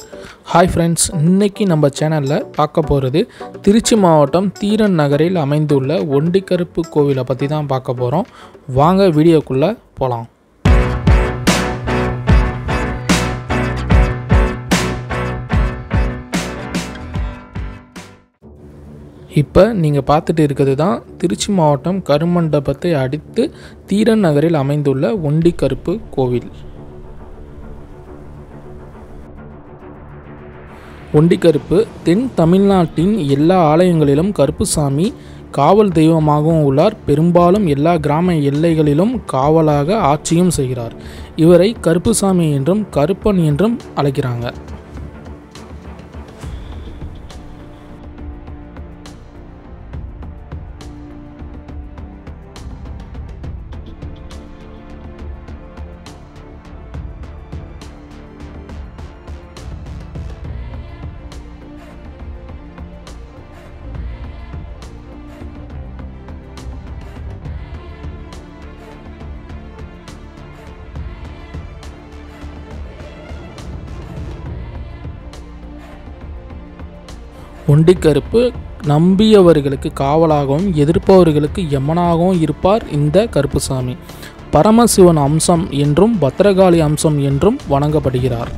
Hi friends இன்னைக்கு நம்ம சேனலில் பார்க்க போகிறது திருச்சி மாவட்டம் தீரன் நகரில் அமைந்துள்ள ஒண்டிக்கருப்பு கோவிலை பற்றி தான் பார்க்க போகிறோம் வாங்க வீடியோக்குள்ளே போகலாம் இப்போ நீங்கள் பார்த்துட்டு இருக்கிறது தான் திருச்சி மாவட்டம் கருமண்டபத்தை அடுத்து தீரன் நகரில் அமைந்துள்ள ஒண்டிக்கருப்பு கோவில் ஒண்டிக்கருப்பு தென் தமிழ்நாட்டின் எல்லா ஆலயங்களிலும் கருப்புசாமி காவல் தெய்வமாகவும் உள்ளார் பெரும்பாலும் எல்லா கிராம எல்லைகளிலும் காவலாக ஆட்சியும் செய்கிறார் இவரை கருப்புசாமி என்றும் கருப்பன் என்றும் அழைக்கிறாங்க ஒண்டிக்கருப்பு நம்பியவர்களுக்கு காவலாகவும் எதிர்ப்பவர்களுக்கு யமனாகவும் இருப்பார் இந்த கருப்புசாமி பரமசிவன் அம்சம் என்றும் பத்திரகாளி அம்சம் என்றும் வணங்கப்படுகிறார்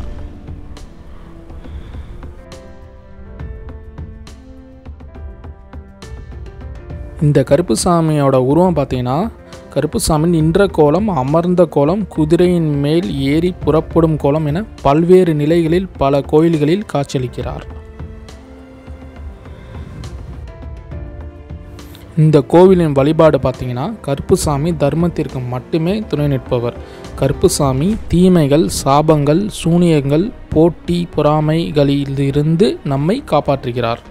இந்த கருப்புசாமியோட உருவம் பார்த்தீங்கன்னா கருப்புசாமி நின்ற கோலம் அமர்ந்த கோலம் குதிரையின் மேல் ஏறி புறப்படும் கோலம் என பல்வேறு நிலைகளில் பல கோயில்களில் காட்சியளிக்கிறார் இந்த கோவிலின் வழிபாடு பார்த்தீங்கன்னா கருப்புசாமி தர்மத்திற்கு மட்டுமே துணை நிற்பவர் கருப்புசாமி தீமைகள் சாபங்கள் சூனியங்கள் போட்டி பொறாமைகளிலிருந்து நம்மை காப்பாற்றுகிறார்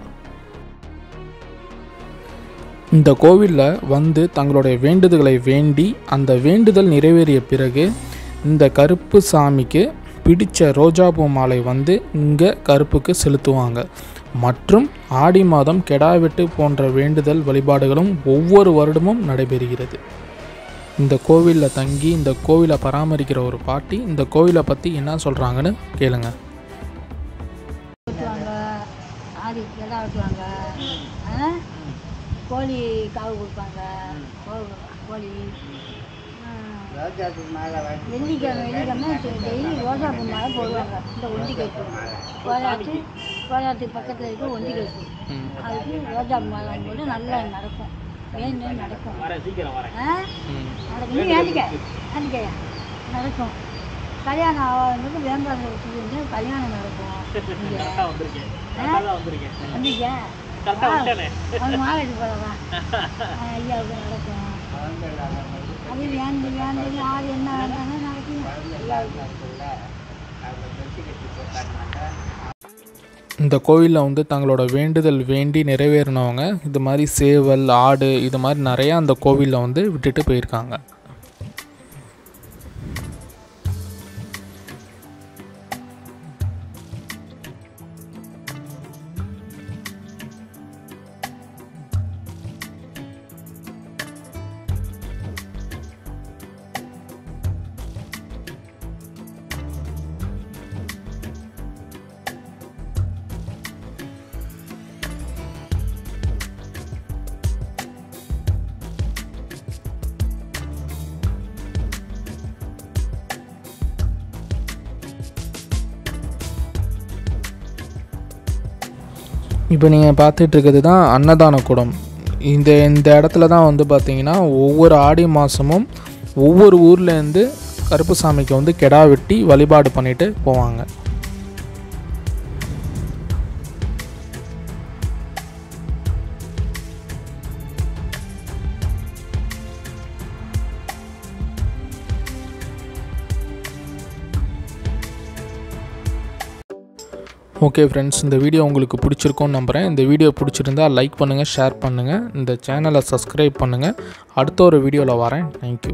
இந்த கோவிலில் வந்து தங்களுடைய வேண்டுதல்களை வேண்டி அந்த வேண்டுதல் நிறைவேறிய பிறகு இந்த கருப்பு சாமிக்கு பிடிச்ச ரோஜாப்பூ மாலை வந்து இங்கே கருப்புக்கு செலுத்துவாங்க மற்றும் ஆடி மாதம் கெடாவெட்டு போன்ற வேண்டுதல் வழிபாடுகளும் ஒவ்வொரு வருடமும் நடைபெறுகிறது இந்த கோவிலில் தங்கி இந்த கோவிலை பராமரிக்கிற ஒரு பாட்டி இந்த கோவிலை பற்றி என்ன சொல்கிறாங்கன்னு கேளுங்க வெட்டுவாங்க ஆடி கிடா வெட்டுவாங்க ஆ? கோழி காவு கொடுப்பாங்க கோ- கோழி ஆ, வெள்ளிக்கிழமை வெள்ளிக்கிழமை டெய்லி ரோஜாப்பூ மாலை போடுவாங்க இந்த ஒண்டி கேட்பு கோலாத்து கோலாத்து பக்கத்தில் இருக்க ஒண்டி கேட்பு அதுக்கு ரோஜாப்பூ மாலை போட்டு நல்லா நடக்கும் வேணும் நடக்கும் ஆ? நடக்கும் நீ வேண்டிக்க வேண்டிக்கையா நடக்கும் கல்யாணம் ஆகாதவங்களுக்கு வேண்டாம் வச்சுருந்து கல்யாணம் நடக்கும் இங்க. ஆ? வந்தீங்க அது மாலை எடுத்து போடலாம் ஐயாவுக்கு நடக்கும் அது வேண்டு வேண்டு யார் என்ன வேண்டாலும் நடக்கும் ஐயாவுக்கு இந்த கோவிலில் வந்து தங்களோட வேண்டுதல் வேண்டி நிறைவேறினவங்க இது மாதிரி சேவல் ஆடு இது மாதிரி நிறையா அந்த கோவிலில் வந்து விட்டுட்டு போயிருக்காங்க இப்போ நீங்கள் பார்த்துட்டு இருக்கிறது தான் அன்னதான கூடம் இந்த இந்த இடத்துல தான் வந்து பார்த்தீங்கன்னா ஒவ்வொரு ஆடி மாதமும் ஒவ்வொரு ஊர்லேருந்து கருப்புசாமிக்கு வந்து கெடா வெட்டி வழிபாடு பண்ணிட்டு போவாங்க ஓகே ஃப்ரெண்ட்ஸ் இந்த வீடியோ உங்களுக்கு பிடிச்சிருக்கும்னு நம்புகிறேன் இந்த வீடியோ பிடிச்சிருந்தா லைக் பண்ணுங்கள் ஷேர் பண்ணுங்கள் இந்த சேனலை சப்ஸ்கிரைப் பண்ணுங்கள் அடுத்த ஒரு வீடியோவில் வரேன் தேங்க்யூ